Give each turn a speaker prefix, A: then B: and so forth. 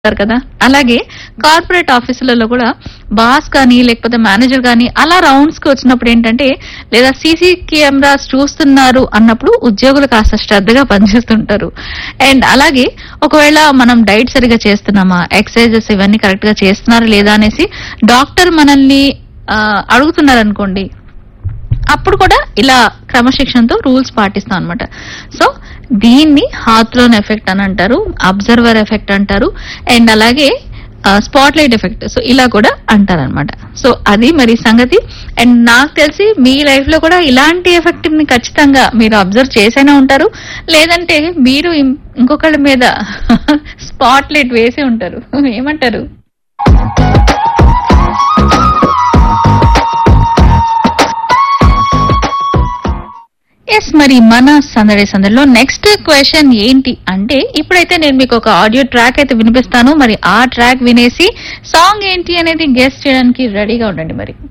A: ఉంటారు కదా అలాగే కార్పొరేట్ ఆఫీసులలో కూడా బాస్ కానీ లేకపోతే మేనేజర్ కానీ అలా రౌండ్స్ కి వచ్చినప్పుడు ఏంటంటే లేదా సీసీ కెమెరాస్ చూస్తున్నారు అన్నప్పుడు ఉద్యోగులు కాస్త శ్రద్ధగా పనిచేస్తుంటారు అండ్ అలాగే ఒకవేళ మనం డైట్ సరిగా చేస్తున్నామా ఎక్సర్సైజెస్ ఇవన్నీ కరెక్ట్ గా చేస్తున్నారా లేదా అనేసి డాక్టర్ మనల్ని ఆ, అడుగుతున్నారు అనుకోండి అప్పుడు కూడా ఇలా క్రమశిక్షణతో రూల్స్ పాటిస్తాం అనమాట సో దీన్ని హాత్రోన్ ఎఫెక్ట్ అని అంటారు అబ్జర్వర్ ఎఫెక్ట్ అంటారు అండ్ అలాగే స్పాట్ లైట్ ఎఫెక్ట్ సో ఇలా కూడా అంటారు అనమాట సో అది మరి సంగతి అండ్ నాకు తెలిసి మీ లైఫ్ లో కూడా ఇలాంటి ఎఫెక్ట్ ని ఖచ్చితంగా మీరు అబ్జర్వ్ చేసైనా ఉంటారు లేదంటే మీరు ఇం- ఇంకొకళ్ళ మీద స్పాట్ లైట్ వేసి ఉంటారు ఏమంటారు ఎస్ మరి మన సందడి సందడిలో నెక్స్ట్ క్వశ్చన్ ఏంటి అంటే ఇప్పుడైతే నేను మీకు ఒక ఆడియో ట్రాక్ అయితే వినిపిస్తాను మరి ఆ ట్రాక్ వినేసి సాంగ్ ఏంటి అనేది గెస్ట్ చేయడానికి రెడీగా ఉండండి మరి